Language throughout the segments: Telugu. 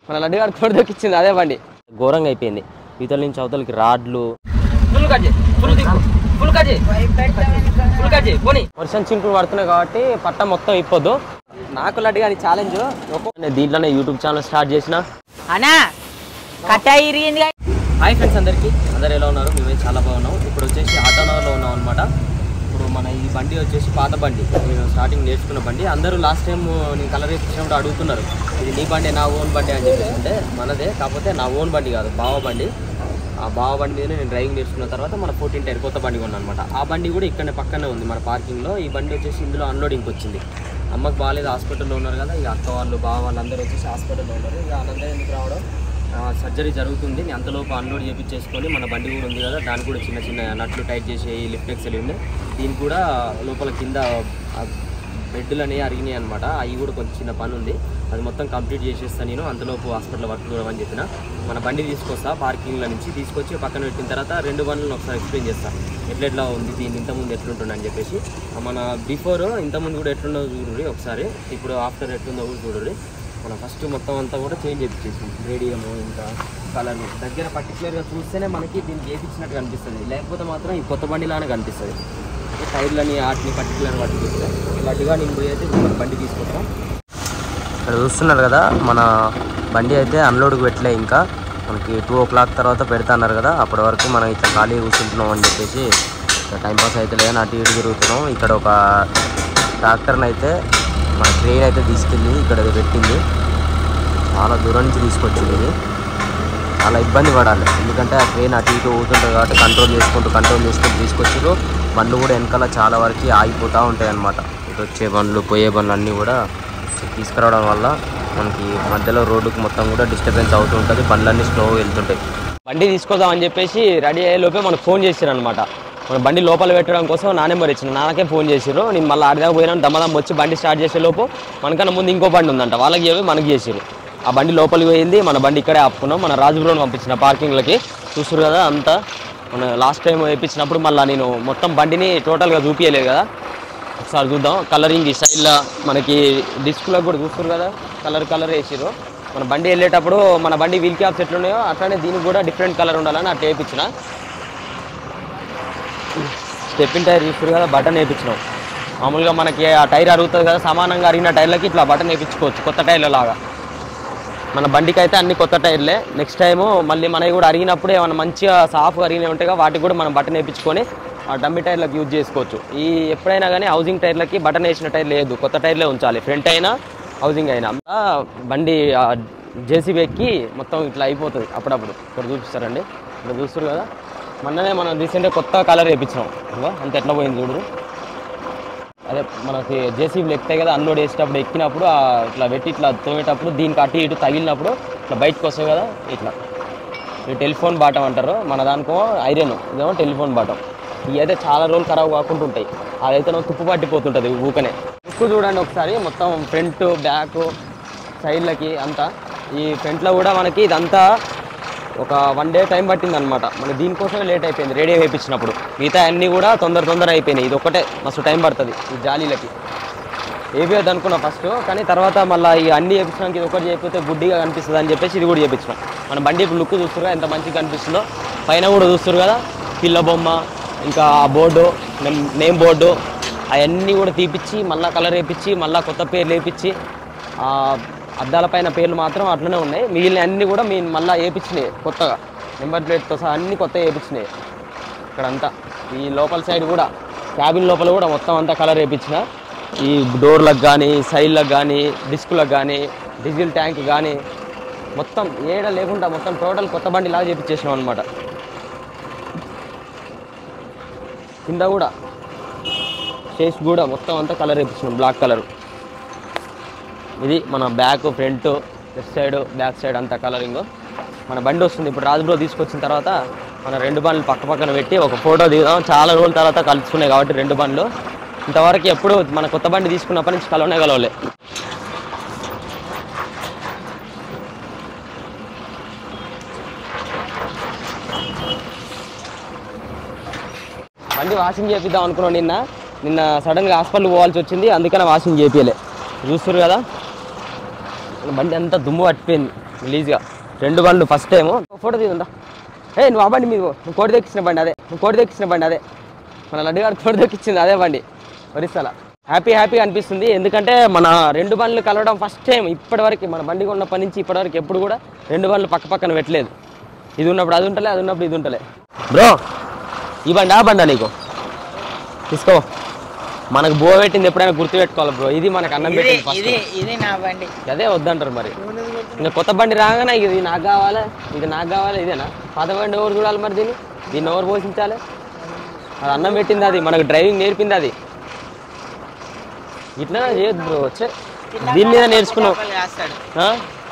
మన లడ్డు గారు కూడా దొక్కిచ్చింది అదే బండి ఘోరంగా అయిపోయింది ఇవతల నుంచి అవతలకి రాడ్లు full cut full full cut full cut పోనీ వర్షం చింకులు పడుతున్నాయి కాబట్టి పట్ట మొత్తం ఇప్పొద్దు నాకు లడ్డు గారి ఛాలెంజ్ దీంట్లోనే యూట్యూబ్ ఛానల్ స్టార్ట్ చేసిన అన్నా కట్ట ఇరిగింది హాయ్ ఫ్రెండ్స్ అందరికీ అందరు ఎలా ఉన్నారు మేమే చాలా బాగున్నాం ఇప్పుడు వచ్చేసి ఆటోనగర్లో ఉన్నాం అనమాట ఇప్పుడు మన ఈ బండి వచ్చేసి పాత బండి నేను స్టార్టింగ్ నేర్చుకున్న బండి అందరూ లాస్ట్ టైం నేను కలర్ వేపించినప్పుడు అడుగుతున్నారు ఇది నీ బండి నా ఓన్ బండి అని చెప్పేసి అంటే మనదే కాకపోతే నా ఓన్ బండి కాదు బావ బండి ఆ బావ బండి మీద నేను డ్రైవింగ్ నేర్చుకున్న తర్వాత మన ఫోర్టీన్ టైర్ కొత్త బండి కొన్నాను అనమాట ఆ బండి కూడా ఇక్కడనే పక్కనే ఉంది మన పార్కింగ్లో ఈ బండి వచ్చేసి ఇందులో అన్లోడింగ్కి వచ్చింది అమ్మకి బాగాలేదు హాస్పిటల్లో ఉన్నారు కదా ఇక అక్క వాళ్ళు బావ వాళ్ళు అందరూ వచ్చేసి హాస్పిటల్లో ఉన్నారు ఇక ఆనందం ఎందుకు రావడం సర్జరీ జరుగుతుంది నేను అంతలోపు అన్లోడ్ చేయించేసుకొని మన బండి కూడా ఉంది కదా దానికి కూడా చిన్న చిన్న నట్లు టైట్ చేసి లిఫ్ట్ ఎక్సెల్ ఉంది దీనికి కూడా లోపల కింద బెడ్లు అనేవి అరిగినాయి అనమాట అవి కూడా కొంచెం చిన్న పని ఉంది అది మొత్తం కంప్లీట్ చేసేస్తాను నేను అంతలోపు హాస్పిటల్ వర్క్ చూడమని చెప్పిన మన బండి తీసుకొస్తా పార్కింగ్లో నుంచి తీసుకొచ్చి పక్కన పెట్టిన తర్వాత రెండు బండ్లను ఒకసారి ఎక్స్ప్లెయిన్ చేస్తాను ఎట్లా ఎట్లా ఉంది దీని ఇంతకుముందు ఎట్లుంటుంది అని చెప్పేసి మన బిఫోర్ ఇంతకుముందు కూడా ఎట్లుందో చూడుర్రి ఒకసారి ఇప్పుడు ఆఫ్టర్ ఎట్లుందో కూడా చూడుర్రి మనం ఫస్ట్ మొత్తం అంతా కూడా చేంజ్ చేయించేసాం రేడియము ఇంకా కలర్ దగ్గర పర్టికులర్గా చూస్తేనే మనకి దీనికి వేయించినట్టు కనిపిస్తుంది లేకపోతే మాత్రం ఈ కొత్త బండిలానే కనిపిస్తుంది అంటే టైర్లని వాటిని పర్టికులర్ వాటిని చూస్తే లడ్డుగా నేను పోయి అయితే మన బండి తీసుకొస్తాం ఇక్కడ చూస్తున్నారు కదా మన బండి అయితే అన్లోడ్కి పెట్టలే ఇంకా మనకి టూ ఓ క్లాక్ తర్వాత పెడతా అన్నారు కదా అప్పటి వరకు మనం ఇట్లా ఖాళీ కూర్చుంటున్నాం అని చెప్పేసి టైం పాస్ అయితే లేదని అటు ఇటు తిరుగుతున్నాం ఇక్కడ ఒక ట్రాక్టర్ని అయితే మన ట్రైన్ అయితే తీసుకెళ్ళి ఇక్కడ పెట్టింది చాలా దూరం నుంచి తీసుకొచ్చింది ఇది చాలా ఇబ్బంది పడాలి ఎందుకంటే ఆ ట్రైన్ అటు ఇటు ఊగుతుంటుంది కాబట్టి కంట్రోల్ చేసుకుంటూ కంట్రోల్ చేసుకుంటూ తీసుకొచ్చారు బండ్లు కూడా వెనకాల చాలా వరకు ఆగిపోతూ ఉంటాయి అన్నమాట ఇటు వచ్చే బండ్లు పోయే బండ్లు అన్నీ కూడా తీసుకురావడం వల్ల మనకి మధ్యలో రోడ్డుకి మొత్తం కూడా డిస్టర్బెన్స్ అవుతూ ఉంటుంది బండ్లన్నీ స్లో వెళ్తుంటాయి బండి తీసుకొద్దాం అని చెప్పేసి రెడీ అయ్యే లోపే మనకు ఫోన్ చేశారు అనమాట మన బండి లోపల పెట్టడం కోసం నా నెంబర్ ఇచ్చిన నాకే ఫోన్ చేసిర్రు నేను మళ్ళీ ఆడిదాకా పోయినా దమ్మదం వచ్చి బండి స్టార్ట్ చేసే లోపు మనకన్నా ముందు ఇంకో బండి ఉందంట వాళ్ళకి చెప్పి మనకి చేసిర్రు ఆ బండి లోపలికి పోయింది మన బండి ఇక్కడే ఆపుకున్నాం మన రాజపురం పంపించిన పార్కింగ్లకి చూస్తారు కదా అంతా మన లాస్ట్ టైం వేయించినప్పుడు మళ్ళీ నేను మొత్తం బండిని టోటల్గా చూపించలేదు కదా ఒకసారి చూద్దాం కలరింగ్ ఈ స్టైల్లో మనకి డిస్క్లకు కూడా చూస్తారు కదా కలర్ కలర్ వేసిర్రు మన బండి వెళ్ళేటప్పుడు మన బండి వీల్ క్యాప్స్ ఎట్లున్నాయో అట్లానే దీనికి కూడా డిఫరెంట్ కలర్ ఉండాలని అట్లా వేయించిన స్టెప్పిన్ టైర్ చూస్తారు కదా బటన్ వేయించినాం మామూలుగా మనకి ఆ టైర్ అరుగుతుంది కదా సమానంగా అరిగిన టైర్లకి ఇట్లా బటన్ వేయించుకోవచ్చు కొత్త టైర్ల లాగా మన బండికి అయితే అన్ని కొత్త టైర్లే నెక్స్ట్ టైము మళ్ళీ మనవి కూడా అరిగినప్పుడు ఏమైనా మంచిగా సాఫ్గా అరిగినవి ఉంటాయి కదా, వాటికి కూడా మనం బటన్ వేయించుకొని ఆ డమ్మి టైర్లకు యూజ్ చేసుకోవచ్చు ఈ ఎప్పుడైనా కానీ హౌసింగ్ టైర్లకి బటన్ వేసిన టైర్ లేదు కొత్త టైర్లే ఉంచాలి ఫ్రంట్ అయినా హౌసింగ్ అయినా ఆ బండి జేసీబీ ఎక్కి మొత్తం ఇట్లా అయిపోతుంది అప్పుడప్పుడు ఇక్కడ చూపిస్తారండి ఇక్కడ చూస్తారు కదా మొన్ననే మనం రీసెంట్గా కొత్త కలర్ వేయించినాం ఇదిగో అంత ఎట్లా పోయింది చూడరు అదే మనకి జేసీబీలు ఎక్కుతాయి కదా అన్లోడ్ చేసేటప్పుడు ఎక్కినప్పుడు ఆ ఇట్లా పెట్టి ఇట్లా తోమేటప్పుడు దీనికి అటు ఇటు తగిలినప్పుడు ఇట్లా బయటకు వస్తాయి కదా ఇట్లా ఇది టెలిఫోన్ బాటం అంటారు మన దానికో ఐరన్ ఇదేమో టెలిఫోన్ బాటం ఇవి అయితే చాలా రోజులు ఖరాబ్ కాకుండా ఉంటాయి అదైతే నాకు తుప్పు పట్టిపోతుంటుంది ఊకనే ఉక్కు చూడండి ఒకసారి మొత్తం ఫ్రంట్ బ్యాక్ సైడ్లకి అంతా ఈ ఫ్రంట్లో కూడా మనకి ఇదంతా ఒక వన్ డే టైం పట్టింది అనమాట మన దీనికోసమే లేట్ అయిపోయింది రేడియో వేయించినప్పుడు మిగతా అన్నీ కూడా తొందర తొందర అయిపోయినాయి ఇది ఒకటే మస్తు టైం పడుతుంది ఈ జాలీలకి వేపియద్దు అనుకున్నా ఫస్ట్ కానీ తర్వాత మళ్ళీ ఈ అన్ని చేపించడానికి ఇది ఒకటి చేయకపోతే గుడ్డిగా కనిపిస్తుంది అని చెప్పేసి ఇది కూడా చేపించినాం మన బండి ఇప్పుడు లుక్ చూస్తారు ఎంత మంచిగా కనిపిస్తుందో పైన కూడా చూస్తారు కదా పిల్ల బొమ్మ ఇంకా ఆ బోర్డు నేమ్ నేమ్ బోర్డు అవన్నీ కూడా తీపిచ్చి మళ్ళీ కలర్ వేపించి మళ్ళీ కొత్త పేర్లు వేపించి ఆ అద్దాల పైన పేర్లు మాత్రం అట్లనే ఉన్నాయి మిగిలిన అన్నీ కూడా మీ మళ్ళీ వేపించినాయి కొత్తగా నెంబర్ ప్లేట్తో సహా అన్ని కొత్తగా వేపించినాయి ఇక్కడంతా ఈ లోపల సైడ్ కూడా క్యాబిన్ లోపల కూడా మొత్తం అంతా కలర్ వేయించిన ఈ డోర్లకు కానీ సైడ్లకు కానీ డిస్కులకు కానీ డీజిల్ ట్యాంక్ కానీ మొత్తం ఏడ లేకుండా మొత్తం టోటల్ కొత్త బండి లాగా చేపించేసినాం అనమాట కింద కూడా షేస్ కూడా మొత్తం అంతా కలర్ వేయించినాం బ్లాక్ కలర్ ఇది మన back front left side back side అంతా కలరింగ్ మన బండి వస్తుంది ఇప్పుడు రాజుబ్రో తీసుకొచ్చిన తర్వాత మన రెండు బండ్లు పక్క పక్కన పెట్టి ఒక ఫోటో దిగుదాం చాలా రోజుల తర్వాత కలుసుకున్నాయి కాబట్టి రెండు బండ్లు ఇంతవరకు ఎప్పుడు మన కొత్త బండి తీసుకున్నప్పటి నుంచి కలవనే కలవలే బండి వాషింగ్ చేపిద్దాం అనుకున్నాం నిన్న నిన్న సడన్గా హాస్పిటల్ పోవాల్సి వచ్చింది అందుకనే వాషింగ్ చేపియలే చూస్తారు కదా బండి అంతా దుమ్ము పట్టిపోయింది రిలీజ్గా రెండు బండ్లు ఫస్ట్ టైము ఫోటో తీసుకుంటా ఏ నువ్వు ఆ బండి మీద పో. నువ్వు కోటి దక్కించిన బండి అదే నువ్వు కోటి దక్కించిన బండి అదే మన లడ్డు గారు కోటి దక్కించింది అదే బండి ఒరిస్సాల హ్యాపీ హ్యాపీ అనిపిస్తుంది ఎందుకంటే మన రెండు బండ్లు కలవడం ఫస్ట్ టైం ఇప్పటివరకు మన బండి కొన్నప్పటి నుంచి ఇప్పటివరకు ఎప్పుడు కూడా రెండు బండ్లు పక్క పక్కన పెట్టలేదు ఇది ఉన్నప్పుడు అది ఉంటలే అది ఉన్నప్పుడు ఇది ఉంటలే బ్రో ఈ బండి ఆ బండా నీకు తీసుకో మనకు బో పెట్టింది ఎప్పుడైనా గుర్తు పెట్టుకోవాలి బ్రో ఇది మనకు అన్నం ఇది పెట్టింది ఫస్ట్ ఇది ఇది నా బండి అదే వద్దంటారు మరి ఇంకా కొత్త బండి రాగానే ఇది నాకు కావాలా ఇది నాకు కావాలా ఇదేనా పాత బండి ఎవరు చూడాలి మరి దీన్ని దీన్ని ఎవరు పోషించాలి అది అన్నం పెట్టింది అది మనకు డ్రైవింగ్ నేర్పింది అది ఇట్లా చేయొద్దు బ్రో వచ్చే దీని మీద నేర్చుకున్నావు చేపలు కాస్తాడు ఆ?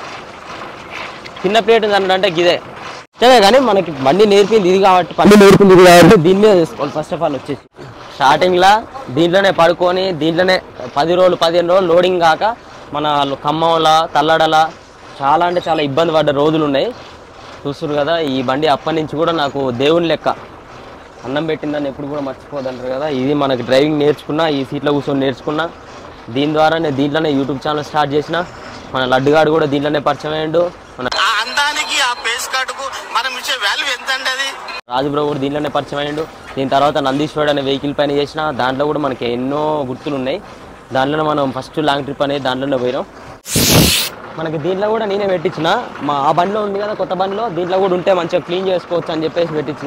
చిన్న ప్లేట్ అంటే గిదే సరే కానీ మనకి బండి నేర్పింది ఇది కాబట్టి బండి నేర్పింది ఇది కాబట్టి దీని మీద చేసుకోవాలి ఫస్ట్ ఆఫ్ ఆల్ వచ్చేసి స్టార్టింగ్లా దీంట్లోనే పడుకొని దీంట్లోనే పది రోజులు పదిహేను రోజులు లోడింగ్ కాక మన ఖమ్మంల తల్లడల చాలా అంటే చాలా ఇబ్బంది పడ్డ రోజులు ఉన్నాయి చూస్తున్నారు కదా ఈ బండి అప్పటి నుంచి కూడా నాకు దేవుని లెక్క అన్నం పెట్టిందని ఎప్పుడు కూడా మర్చిపోదంటారు కదా ఇది మనకి డ్రైవింగ్ నేర్చుకున్నా ఈ సీట్లో కూర్చొని నేర్చుకున్నా దీని ద్వారా నేను దీంట్లోనే యూట్యూబ్ ఛానల్ స్టార్ట్ చేసిన మన లడ్డుగాడు కూడా దీంట్లోనే పరిచయం అయ్యిండు మన ఆ అందానికి ఆ పేస్ కార్డుకు మనం ఇచ్చే వాల్యూ ఎంత అండి అది రాజుబ్రో కూడా దీంట్లోనే పరిచయం అయ్యిండు దీని తర్వాత నందీశ్వరుడు అనే వెహికల్ పైన చేసిన దాంట్లో కూడా మనకి ఎన్నో గుర్తులు ఉన్నాయి దాంట్లోనే మనం ఫస్ట్ లాంగ్ ట్రిప్ అనేది దాంట్లోనే పోయినాం మనకి దీంట్లో కూడా నేనే పెట్టించిన మా ఆ బండిలో ఉంది కదా కొత్త బండిలో దీంట్లో కూడా ఉంటే మంచిగా క్లీన్ చేసుకోవచ్చు అని చెప్పేసి పెట్టించిన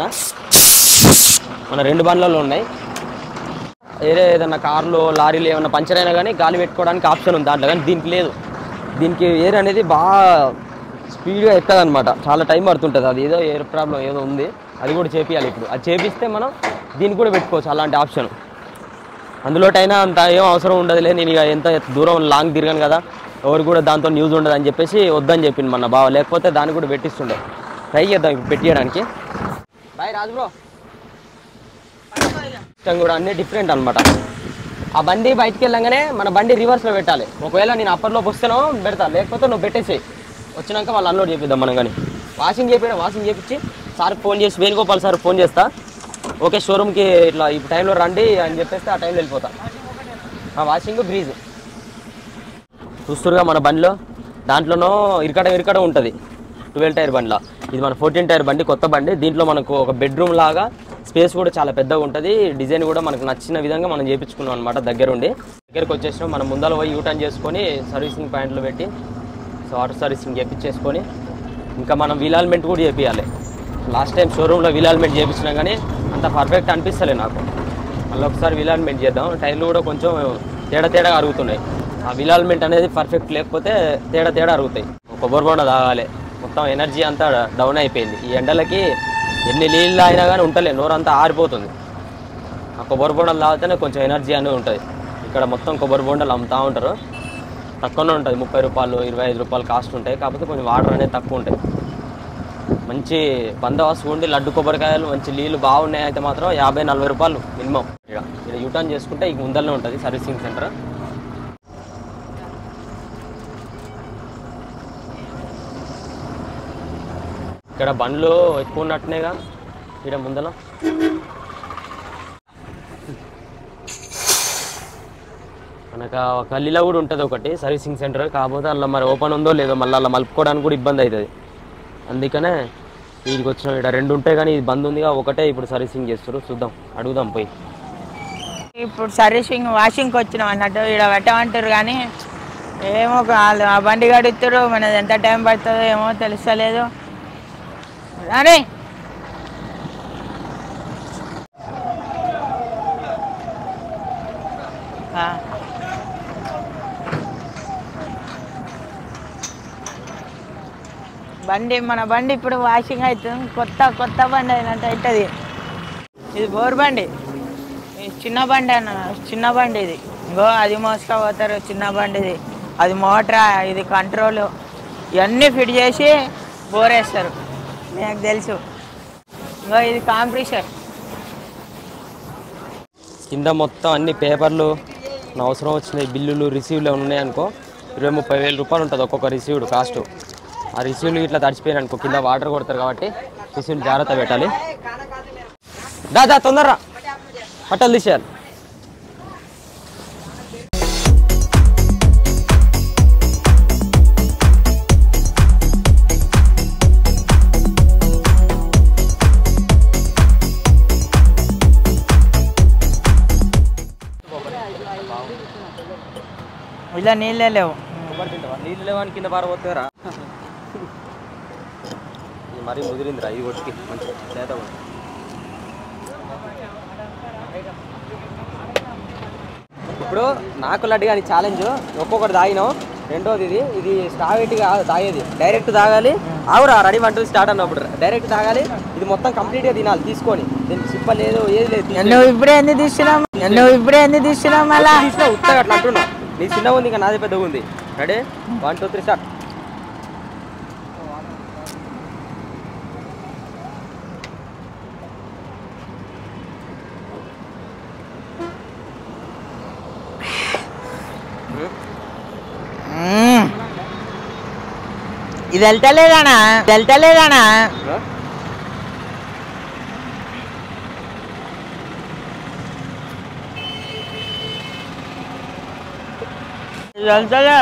మన రెండు బండ్లలో ఉన్నాయి వేరే ఏదన్నా కార్లు లారీలు ఏమైనా పంచర్ అయినా కానీ గాలి పెట్టుకోవడానికి ఆప్షన్ ఉంది దాంట్లో కానీ దీనికి లేదు దీనికి ఎయిర్ అనేది బాగా స్పీడ్గా ఎక్కదనమాట చాలా టైం పడుతుంటుంది అది ఏదో ఎయిర్ ప్రాబ్లం ఏదో ఉంది అది కూడా చేపియాలి ఇప్పుడు అది చేపిస్తే మనం దీనికి కూడా పెట్టుకోవచ్చు అలాంటి ఆప్షన్ అందులోటైనా అంత ఏం అవసరం ఉండదులే నేను ఇక ఎంత దూరం లాంగ్ తిరగాను కదా ఎవరు కూడా దాంతో న్యూస్ ఉండదు అని చెప్పేసి వద్దని చెప్పింది మన బావ లేకపోతే దాన్ని కూడా పెట్టిస్తుండే ట్రై చేద్దాం ఇప్పుడు పెట్టియడానికి బాయ్ రాజు బ్రో ఇష్టం కూడా అన్నీ డిఫరెంట్ అనమాట ఆ బండి బయటికి వెళ్ళంగానే మన బండి రివర్స్లో పెట్టాలి ఒకవేళ నేను అప్పర్లోకి వస్తానో పెడతా లేకపోతే నువ్వు పెట్టేసేయి వచ్చినాక వాళ్ళు అన్లోడ్ చేపిద్దాం మనం కానీ వాషింగ్ చేపించడం వాషింగ్ చేపించి సార్ ఫోన్ చేసి వేణుగోపాల్ సార్ ఫోన్ చేస్తా ఓకే షోరూమ్కి ఇట్లా ఈ టైంలో రండి అని చెప్పేస్తే ఆ టైంలో వెళ్ళిపోతా ఆ వాషింగ్ బ్రీజ్ చూస్తురుగా మన బండిలో దాంట్లోనో ఇరకడం ఇరకడం ఉంటుంది ట్వెల్వ్ టైర్ బండిలో ఇది మన ఫోర్టీన్ టైర్ బండి కొత్త బండి దీంట్లో మనకు ఒక బెడ్రూమ్ లాగా స్పేస్ కూడా చాలా పెద్దగా ఉంటుంది డిజైన్ కూడా మనకు నచ్చిన విధంగా మనం చేపించుకున్నాం అనమాట దగ్గరుండి దగ్గరకు వచ్చేసినాం మనం ముందర పోయి యూటర్న్ చేసుకొని సర్వీసింగ్ పాయింట్లో పెట్టి సో ఆటో సర్వీసింగ్ చేపించేసుకొని ఇంకా మనం వీలాల్మెంట్ కూడా చేపించాలి లాస్ట్ టైం షోరూంలో వీలాల్మెంట్ చేపించినా కానీ అంత పర్ఫెక్ట్ అనిపిస్తలే నాకు మళ్ళీ ఒకసారి విలాల్మెంట్ చేద్దాం టైర్లు కూడా కొంచెం తేడా తేడా అరుగుతున్నాయి ఆ విలాల్మెంట్ అనేది పర్ఫెక్ట్ లేకపోతే తేడా తేడా అరుగుతాయి కొబ్బరి బొండ తాగాలి మొత్తం ఎనర్జీ అంతా డౌన్ అయిపోయింది ఈ ఎండలకి ఎన్ని నీళ్ళు అయినా కానీ ఉంటలే నోరంతా ఆరిపోతుంది ఆ కొబ్బరి బొండలు తాగితేనే కొంచెం ఎనర్జీ అనేది ఉంటుంది ఇక్కడ మొత్తం కొబ్బరి బొండలు అమ్ముతూ ఉంటారు తక్కువనే ఉంటుంది ముప్పై రూపాయలు ఇరవై ఐదు రూపాయలు కాస్ట్ ఉంటాయి కాకపోతే కొంచెం వాటర్ అనేది తక్కువ ఉంటాయి మంచి బందోబస్తు ఉండి లడ్డు కొబ్బరికాయలు మంచి నీళ్ళు బాగున్నాయి అయితే మాత్రం యాభై నలభై రూపాయలు మినిమం ఇక్కడ ఇక్కడ యూటర్న్ చేసుకుంటే ఇక ముందరనే ఉంటుంది సర్వీసింగ్ సెంటర్ ఇక్కడ బండ్లు ఎక్కువ ఉన్నట్టునేగా ఇక్కడ ముందర మనకు ఆ గల్లీలో కూడా ఉంటుంది ఒకటి సర్వీసింగ్ సెంటర్ కాకపోతే అలా మరి ఓపెన్ ఉందో లేదో మళ్ళీ అలా మలుపుకోవడానికి కూడా ఇబ్బంది అవుతుంది అందుకనే వీడికి వచ్చిన ఇక్కడ రెండు ఉంటాయి కానీ ఇది బంద్ ఉందిగా ఒకటే ఇప్పుడు సర్వీసింగ్ చేస్తారు చూద్దాం అడుగుదాం పోయి ఇప్పుడు సర్వీసింగ్ వాషింగ్కి వచ్చినాం అన్నట్టు ఇక్కడ పెట్టమంటారు కానీ ఏమో వాళ్ళు ఆ బండి గడుగుతారు మనది ఎంత టైం పడుతుందో ఏమో తెలుస్తలేదు అరే ఆ. బండి మన బండి ఇప్పుడు వాషింగ్ అవుతుంది కొత్త కొత్త బండి అయినట్టు అవుతుంది ఇది బోర్ బండి ఇది చిన్న బండి అన్న చిన్న బండి ఇది ఇంకో అది మోసుకపోతారు చిన్న బండి ఇది అది మోటరా ఇది కంట్రోల్ ఇవన్నీ ఫిట్ చేసి బోర్ వేస్తారు నాకు తెలుసు ఇంకో ఇది కాంప్రెషర్ కింద మొత్తం అన్ని పేపర్లు నా అవసరం వచ్చినాయి బిల్లులు రిసీవ్లు ఏమైనా ఉన్నాయనుకో ఇరవై ముప్పై వేల రూపాయలు ఉంటుంది ఒక్కొక్క రిసీవ్డ్ కాస్ట్ ఆ రిసీవ్లు ఇట్లా తడిచిపోయారు అనుకో కింద వాటర్ కొడతారు కాబట్టి రిసీవ్లు జాగ్రత్త పెట్టాలి దాదా తొందరరా బట్టలు తీసేయాలి ఇలా నీళ్ళే లేవు కొబ్బరి తింటావా నీళ్ళు లేవని కింద పారబోతారా ఇది మరీ ముదిరిందిరా ఈ ఒట్టికి మంచి లేత ఉంది. ఇప్పుడు నాకు లడ్డు కానీ ఛాలెంజ్ ఒక్కొక్కటి తాగినాం రెండోది ఇది ఇది స్ట్రాబెట్గా తాగేది డైరెక్ట్ తాగాలి ఆవురా రెడీ వన్ టూ స్టార్ట్ అన్నప్పుడు డైరెక్ట్ తాగాలి ఇది మొత్తం కంప్లీట్గా తినాలి తీసుకొని దీనికి సిప్ప లేదు ఏది లేదు తీసేయ్. నువ్వు ఇప్పుడే ఎందుకు తీస్తున్నావు నువ్వు ఇప్పుడే ఎందుకు తీస్తున్నావు మళ్ళా తీసినా ఉత్తగా అట్లా అంటున్నా నీ చిన్నగా ఉంది ఇంకా నాది పెద్దగా ఉంది ready one two three start మ్మ్. ఇది వెళ్తలేదానా ఇది వెళ్తలేదానా ఇది వెళ్తలే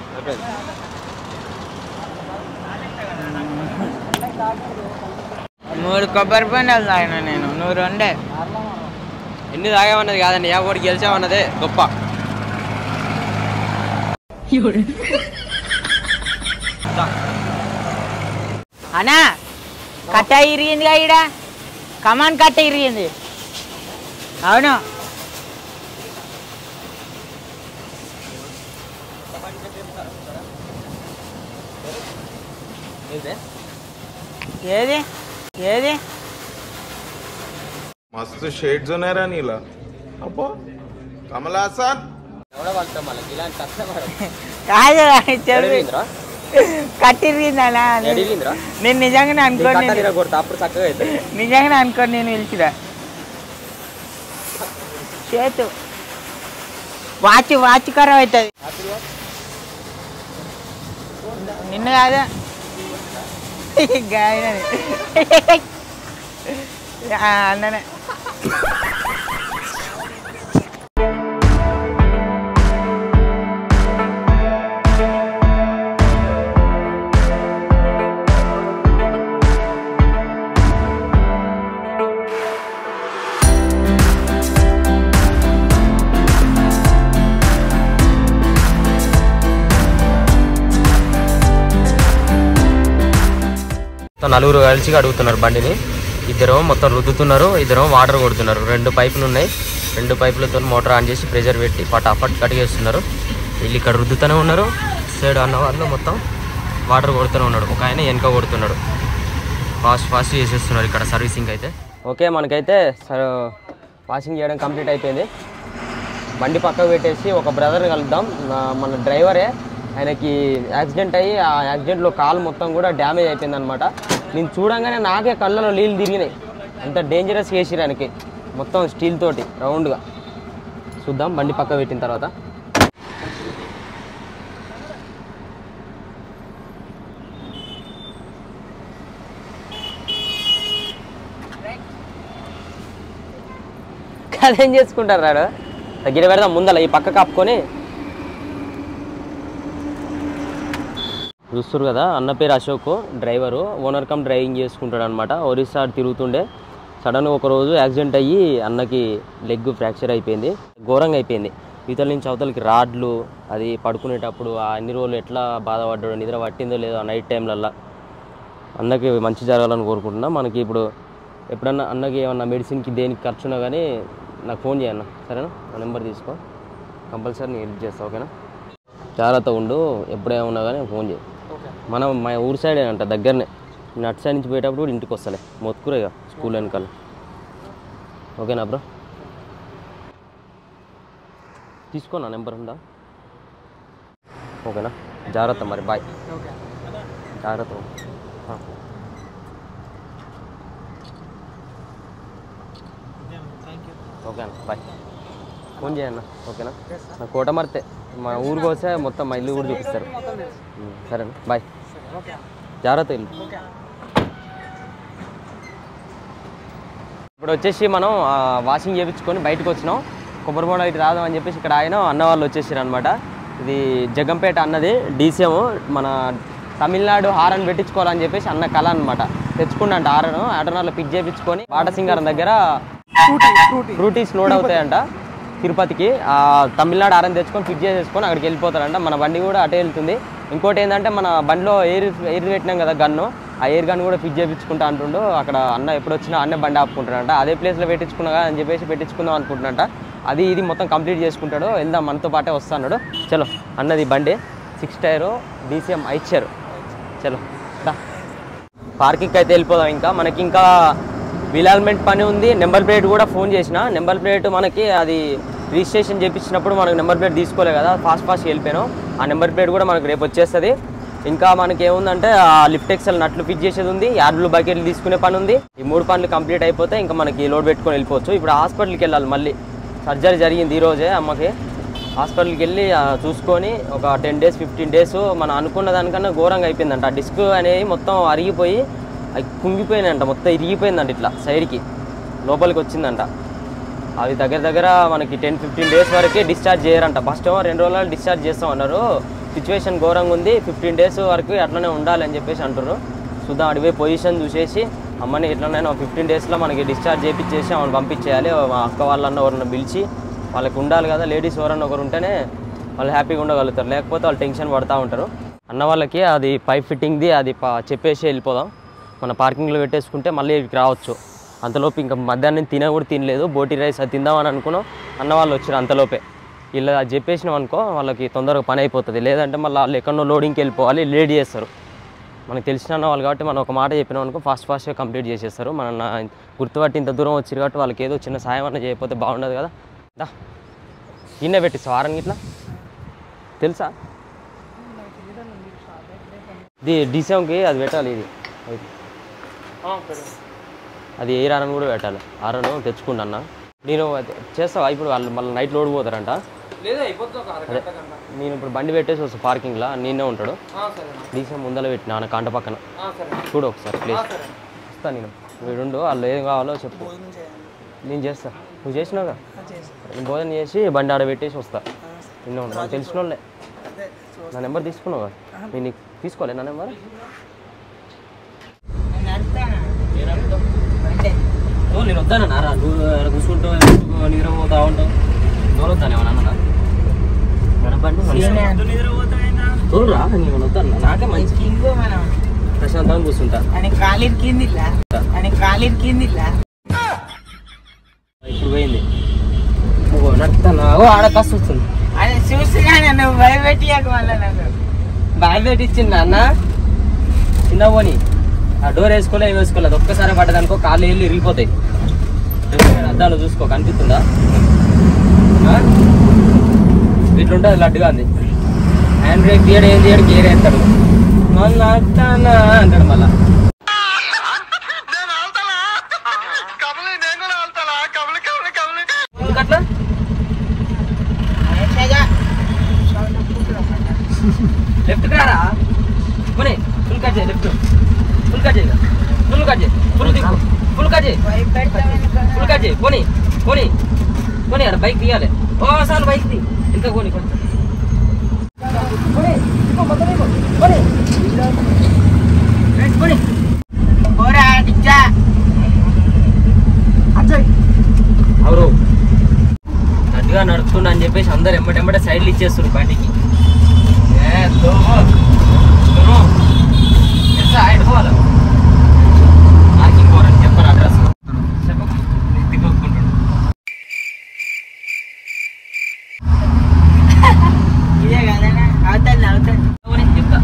మూడు కొబ్బరి పండుగలు తాగిన నేను నువ్వు రెండే ఎన్ని తాగామన్నది కాదండి ఏ ఒకటి గెలిచామన్నదే గొప్ప అనా కట్ట ఇరిగిందిగా ఈడ కమాన్ కట్ట ఇరిగింది అవును ఏది ఏది मस्त शेड्स नाही रा नीला अप्पा कमला असा ఎవడో పడతాం మళ్ళీ ఇలాంటి కష్టపడ కాదు చెప్పి కట్ట ఇరిగిందనా ఎడిగిందిరా నేను నిజంగానే అనుకోని నేను- కొడతా అప్పుడు చక్కగా అవుతుంది నిజంగానే అనుకోని నేను పిలిచిరా చేతు వాచ్ వాచ్ ఖరాబ్ అవుతుంది నిన్ను కాదా గాయనని ఆ, అన్ననే మొత్తం నలుగురు కలిసి అడుగుతున్నారు బండిని ఇద్దరు మొత్తం రుద్దుతున్నారు ఇద్దరు వాటర్ కొడుతున్నారు రెండు పైపులు ఉన్నాయి రెండు పైపులతో మోటార్ ఆన్ చేసి ప్రెజర్ పెట్టి పటాపట్ కడిగేస్తున్నారు వీళ్ళు ఇక్కడ రుద్దుతూనే ఉన్నారు సైడ్ అన్న వాళ్ళు మొత్తం వాటర్ కొడుతూనే ఉన్నాడు ఒక ఆయన వెనక కొడుతున్నాడు ఫాస్ట్ ఫాస్ట్ చేసేస్తున్నారు ఇక్కడ సర్వీసింగ్ అయితే ఓకే మనకైతే వాషింగ్ చేయడం కంప్లీట్ అయిపోయింది బండి పక్కకు పెట్టేసి ఒక బ్రదర్ కలుద్దాం నా- మన డ్రైవరే ఆయనకి యాక్సిడెంట్ అయ్యి ఆ యాక్సిడెంట్లో కాలు మొత్తం కూడా డ్యామేజ్ అయిపోయింది అనమాట నేను చూడంగానే నాకే కళ్ళలో నీళ్ళు తిరిగినాయి అంత డేంజరస్ చేసిరు ఆయనకి మొత్తం స్టీల్ తోటి రౌండ్గా చూద్దాం బండి పక్క పెట్టిన తర్వాత అదేం చేసుకుంటారు రాడు దగ్గర పెడదాం ముందల ఈ పక్క కాపుకొని చూస్తారు కదా అన్న పేరు Ashok driver owner cum driving చేసుకుంటాడు అనమాట ఒరిస్సా అటు తిరుగుతుండే సడన్గా ఒక రోజు యాక్సిడెంట్ అయ్యి అన్నకి లెగ్ ఫ్రాక్చర్ అయిపోయింది ఘోరంగా అయిపోయింది ఇతల నుంచి అవతలకి రాడ్లు అది పడుకునేటప్పుడు ఆ అన్ని రోజులు ఎట్లా బాధపడ్డాడు నిద్ర పట్టిందో లేదో ఆ నైట్ టైంలల్లా అన్నకి మంచి జరగాలని కోరుకుంటున్నా మనకి ఇప్పుడు ఎప్పుడన్నా అన్నకి ఏమన్నా మెడిసిన్కి దేనికి ఖర్చున్నా కానీ నాకు ఫోన్ చేయన్న సరేనా నా నెంబర్ తీసుకో కంపల్సరీ నేను హెల్ప్ చేస్తా ఓకేనా జాగ్రత్త ఉండు ఎప్పుడేమన్నా కానీ ఫోన్ చేయి మనం మా ఊరు సైడ్ అంట దగ్గరనే నేను అటు సైడ్ నుంచి పోయేటప్పుడు కూడా ఇంటికి వస్తలే మొత్తుకురే ఇక స్కూల్ వెనకాల ఓకేనా బ్రో తీసుకో నా నెంబర్ ఉందా ఓకేనా జాగ్రత్త మరి బాయ్ జాగ్రత్త ఉండు. ఆ. ఓకే అన్న బాయ్ ఫోన్ చేయన్న ఓకేనా నా కోట మరితే మా ఊరికి వస్తే మొత్తం మా ఇల్లు కూడా చూపిస్తారు ఉమ్, సరేనా బాయ్ జాగ్రత్త ఇల్లు ఇప్పుడు వచ్చేసి మనం ఆ, వాషింగ్ చేయించుకొని బయటకు వచ్చినాం కొబ్బరి బొండ ఇటు రాదాం అని చెప్పేసి ఇక్కడ ఆయన అన్న వాళ్ళు వచ్చేసారు అనమాట ఇది జగంపేట అన్నది డీసీఎం మన తమిళనాడు హారన్ పెట్టించుకోవాలని చెప్పేసి అన్న కళ అనమాట తెచ్చుకుండంట హారన్ ఆటోనార్లో పిక్ చేయించుకొని బాటసింగారం దగ్గర ఫ్రూటీస్ లోడ్ అవుతాయంట తిరుపతికి ఆ తమిళనాడు ఆరం తెచ్చుకొని ఫిట్ చేసేసుకొని అక్కడికి వెళ్ళిపోతారంట మన బండి కూడా అటే వెళ్తుంది ఇంకోటి ఏంటంటే మన బండిలో ఎయిర్ ఎయిర్ పెట్టినాం కదా గన్ను ఆ ఎయిర్ గన్ కూడా ఫిట్ చేయించుకుంటా అంటుండు అక్కడ అన్న ఎప్పుడు వచ్చినా అన్నే బండి ఆపుకుంటాడంట అదే ప్లేస్లో పెట్టించుకున్నా కదా అని చెప్పేసి పెట్టించుకుందాం అనుకుంటున్నాడంట అది ఇది మొత్తం కంప్లీట్ చేసుకుంటాడు వెళ్దాం మనతో పాటే వస్తాడు చలో అన్నది బండి సిక్స్ టైరు డీసీఎం ఐచ్చారు చలో దా పార్కింగ్ అయితే వెళ్ళిపోదాం ఇంకా మనకి ఇంకా వీలాల్మెంట్ పని ఉంది నెంబర్ ప్లేట్ కూడా ఫోన్ చేసిన నెంబర్ ప్లేట్ మనకి అది రిజిస్ట్రేషన్ చేయించినప్పుడు మనకు నెంబర్ ప్లేట్ తీసుకోలే కదా ఫాస్ట్ ఫాస్ట్ వెళ్ళిపోయాను ఆ నెంబర్ ప్లేట్ కూడా మనకు రేపు వచ్చేస్తుంది ఇంకా మనకి ఏముందంటే ఆ లిఫ్ట్ ఎక్సెల్ నట్లు ఫిట్ చేసేది ఉంది యార్డులు బకెట్లు తీసుకునే పని ఉంది ఈ మూడు పనులు కంప్లీట్ అయిపోతే ఇంకా మనకి లోడ్ పెట్టుకొని వెళ్ళిపోవచ్చు ఇప్పుడు హాస్పిటల్కి వెళ్ళాలి మళ్ళీ సర్జరీ జరిగింది ఈరోజే అమ్మకి హాస్పిటల్కి వెళ్ళి ఆ, చూసుకొని ఒక టెన్ డేస్ ఫిఫ్టీన్ డేస్ మనం అనుకున్న దానికన్నా ఘోరంగా అయిపోయిందంట ఆ డిస్క్ అనేది మొత్తం అరిగిపోయి అది కుంగిపోయిందంట మొత్తం ఇరిగిపోయిందంట ఇట్లా సైడ్కి లోపలికి వచ్చిందంట అవి దగ్గర దగ్గర మనకి టెన్ ఫిఫ్టీన్ డేస్ వరకే డిశ్చార్జ్ చేయరంట ఫస్ట్ ఏమో రెండు రోజులు డిశ్చార్జ్ చేస్తాం అన్నారు సిచ్యువేషన్ ఘోరంగా ఉంది ఫిఫ్టీన్ డేస్ వరకు అట్లనే ఉండాలి అని చెప్పేసి అంటారు చూద్దాం అడిపోయి పొజిషన్ చూసేసి అమ్మని ఎట్లనైనా ఫిఫ్టీన్ డేస్లో మనకి డిశ్చార్జ్ చేయించేసి ఆమెను పంపించేయాలి మా అక్క వాళ్ళన్న ఎవరన్నా పిలిచి వాళ్ళకి ఉండాలి కదా లేడీస్ ఎవరన్నా ఒకరు ఉంటేనే వాళ్ళు హ్యాపీగా ఉండగలుగుతారు లేకపోతే వాళ్ళు టెన్షన్ పడుతూ ఉంటారు అన్న వాళ్ళకి అది పైప్ ఫిట్టింగ్ది అది ప- చెప్పేసి వెళ్ళిపోదాం మన పార్కింగ్లో పెట్టేసుకుంటే మళ్ళీ ఇక్కడికి రావచ్చు అంతలోపు ఇంకా మధ్యాహ్నం తిన కూడా తినలేదు బోటి రైస్ అది తిందామని అనుకున్నాం అన్న వాళ్ళు వచ్చారు అంతలోపే ఇలా అది చెప్పేసినాం అనుకో వాళ్ళకి తొందరగా పని అయిపోతుంది లేదంటే మళ్ళీ వాళ్ళు ఎక్కడో లోడింగ్కి వెళ్ళిపోవాలి లేట్ చేస్తారు మనకు తెలిసిన అన్న వాళ్ళు కాబట్టి మనం ఒక మాట చెప్పినాం అనుకో ఫాస్ట్ ఫాస్ట్గా కంప్లీట్ చేసేస్తారు మన నా- గుర్తుపట్టి ఇంత దూరం వచ్చారు కాబట్టి వాళ్ళకి ఏదో చిన్న సాయం అన్న చేయకపోతే బాగుండదు కదా దా ఇన్నే పెట్టిస్తావు వారం ఇట్లా తెలుసా ఇది డిసెంకి అది పెట్టాలి ఇది అది. అది ఏ రారని కూడా పెట్టాలి ఆరను తెచ్చుకుంటా అన్న నేను అది చేస్తావా ఇప్పుడు వాళ్ళు మళ్ళీ నైట్ లోడ్ పోతారంట లేదా అయిపోతుంది ఒక అదే అరగంట కన్నా నేను ఇప్పుడు బండి పెట్టేసి వస్తాను పార్కింగ్లో నేనే ఉంటాడు ఆ, సరే డీసీఎం ముందర పెట్టిన ఆయన కాంట పక్కన ఆ, సరే చూడు ఒకసారి ప్లేస్ సరే వస్తా నేను వీడుండు వాళ్ళు ఏం కావాలో చెప్పు నేను చేస్తా నువ్వు చేసినావుగా నేను భోజనం చేసి బండి ఆడ పెట్టేసి వస్తా నిన్న ఉన్నా నాకు తెలిసిన వాళ్ళే నా నెంబర్ తీసుకున్నావు కదా నేను నీకు తీసుకోలే నా నెంబర్ ఓ నేను వద్దాను నారా నువ్వు ఆడ కూర్చుంటావు ఎందుకు నిద్రపోతా ఉంటావు ఎవరు వద్దాను ఏమన్నా అన్నా నడపండి తోలురా నేను వద్దాను నాకే మంచి కింగు మనం ప్రశాంతంగా కూర్చుంటా అని కాలిరికింది ఇలా అని కాలిరికింది ఇలా ఇప్పుడు పోయింది ఓ నడుతానా ఓ ఆడ కష్టం వస్తుంది అది చూసిగానే నువ్వు భయపెట్టియాక మళ్ళీ నాకు బాయ్ పెట్టి ఇచ్చింది అన్న చిన్న పోని ఆ డోర్ వేసుకోలే ఏం వేసుకోలేదు ఒక్కసారి పడ్డదనుకో కాళ్ళు వెళ్ళి ఇరిగిపోతాయి అద్దాలు చూసుకో కనిపిస్తుందా ఆ? ఇట్లుంటుంది లడ్డుగా ఉంది హ్యాండ్ బ్రేక్ తీయడం ఏం తీయడం గేర్ వేస్తాడు మళ్ళీ అట్టానా అంటాడు మళ్ళా నేను ఆల్తాలా కమలి నేను కూడా ఆల్తాలా కమలి కమలి కమలి ఎందుకట్లా లెఫ్ట్ రారా పోనీ ఫుల్ కట్ చేయి లెఫ్ట్ ఫుల్ కట్ చేయి ఫుల్ కట్ చేయి ఫుల్ దిక్కు ఫుల్ కట్ చేయి ఫుల్ కట్ చేయి పోనీ పోనీ పోనీ అక్కడ బైక్ తీయాలి ఓ సార్ బైక్ తీ ఇంకా పోనీ కొంచెం పోనీ, తిప్పు, మొత్తం తిప్పు. పోనీ. రైట్, పోనీ. పోరా డిచ్చా ఎవరు గట్టిగా నడుపుతున్నా అని చెప్పేసి అందరు ఎమ్మటెమ్మటే సైడ్లు ఇచ్చేస్తారు బండికి ఏ, దో. దో. తెలుసా, ఆయన పోవాలా? పార్కింగ్ పోరని చెప్పరు అడ్రస్ చెప్పు. ఎత్తి కొట్టుకుంటాడు. ఇదే కదనా అవుతుంది అవుతుంది పోనీ, చెప్తా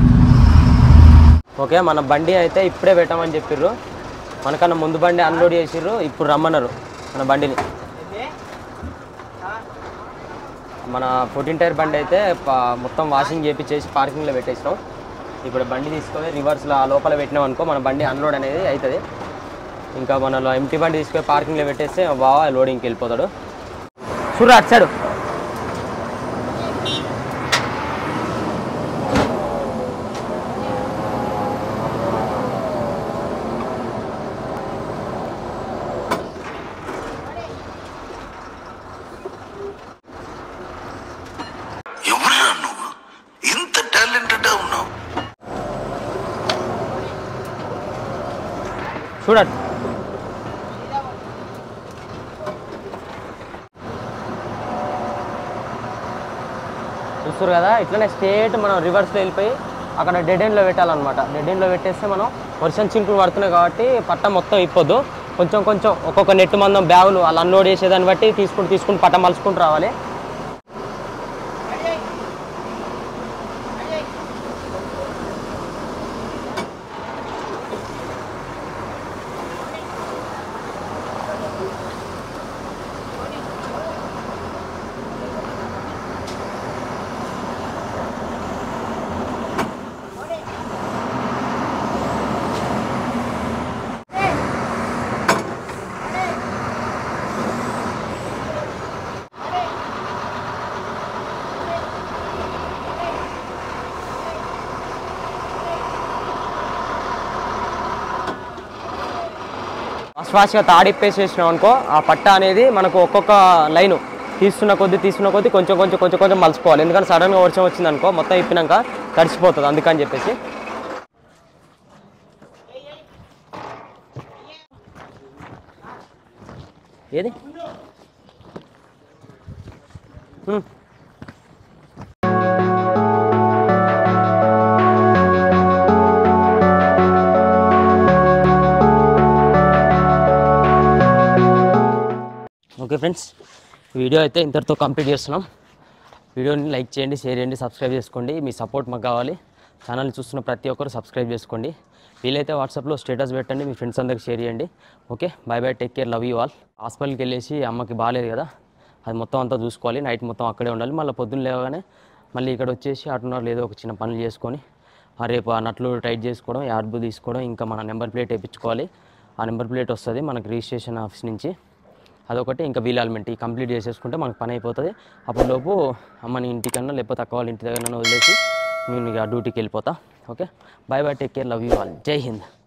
ఓకే మన బండి అయితే ఇప్పుడే పెట్టామని చెప్పిర్రు మనకన్నా ముందు బండి అన్లోడ్ చేసిర్రు ఇప్పుడు రమ్మన్నారు మన బండిని మన ఫోర్టీన్ టైర్ బండి అయితే ప- మొత్తం వాషింగ్ చేపించేసి పార్కింగ్లో పెట్టేసినాం ఇప్పుడు బండి తీసుకొని రివర్స్లో ఆ లోపల పెట్టినాం అనుకో మన బండి అన్లోడ్ అనేది అవుతుంది ఇంకా మనలో ఎంటీ బండి తీసుకొని పార్కింగ్లో పెట్టేస్తే బాగా లోడింగ్కి వెళ్ళిపోతాడు చూడు అటు సైడు ఎవరురా నువ్వు ఇంత టాలెంటెడ్ ఉన్నావు చూడండి చూస్తారు కదా ఇట్లనే స్ట్రేట్ మనం రివర్స్లో వెళ్ళిపోయి అక్కడ డెడ్ ఎండ్లో పెట్టాలన్నమాట డెడ్ ఎండ్లో పెట్టేస్తే మనం వర్షం చింకులు పడుతున్నాయి కాబట్టి పట్ట మొత్తం ఇప్పొద్దు కొంచెం కొంచెం ఒక్కొక్క నెట్ మందం బ్యాగులు వాళ్ళు అన్లోడ్ చేసేదాన్ని బట్టి తీసుకుంటూ తీసుకుంటూ పట్ట మలుచుకుంటూ రావాలి ఫాస్ట్ ఫాస్ట్గా తాడిప్పేసేసినాం అనుకో ఆ పట్ట అనేది మనకు ఒక్కొక్క లైను తీస్తున్న కొద్దీ తీస్తున్న కొద్దీ కొంచెం కొంచెం కొంచెం కొంచెం మలుచుకోవాలి ఎందుకంటే సడన్గా వర్షం వచ్చింది అనుకో మొత్తం ఇప్పినాక తడిసిపోతుంది అందుకని చెప్పేసి ఏది హ్మ్. ఓకే ఫ్రెండ్స్ వీడియో అయితే ఇంతటితో కంప్లీట్ చేస్తున్నాం వీడియోని లైక్ చేయండి షేర్ చేయండి సబ్స్క్రైబ్ చేసుకోండి మీ సపోర్ట్ మాకు కావాలి ఛానల్ని చూస్తున్న ప్రతి ఒక్కరు సబ్స్క్రైబ్ చేసుకోండి వీలైతే వాట్సాప్లో స్టేటస్ పెట్టండి మీ ఫ్రెండ్స్ అందరికి షేర్ చేయండి okay bye bye take care love you all హాస్పిటల్కి వెళ్ళేసి అమ్మకి బాగాలేదు కదా అది మొత్తం అంతా చూసుకోవాలి నైట్ మొత్తం అక్కడే ఉండాలి మళ్ళీ పొద్దున్న లేవగానే మళ్ళీ ఇక్కడ వచ్చేసి అటున్నారు ఏదో ఒక చిన్న పనులు చేసుకొని ఆ రేపు ఆ నట్లు టైట్ చేసుకోవడం యార్బు తీసుకోవడం ఇంకా మన నెంబర్ ప్లేట్ వేయించుకోవాలి ఆ నెంబర్ ప్లేట్ వస్తుంది మనకి రిజిస్ట్రేషన్ ఆఫీస్ నుంచి అదొకటి ఇంకా వీల్ ఆల్మెంట్ ఈ కంప్లీట్ చేసేసుకుంటే మనకు పని అయిపోతుంది అప్పుడు లోపు అమ్మని ఇంటికన్నా లేకపోతే అక్క వాళ్ళ ఇంటి దగ్గర వదిలేసి నేను ఇక డ్యూటీకి వెళ్ళిపోతా okay bye bye take care love you all Jai Hind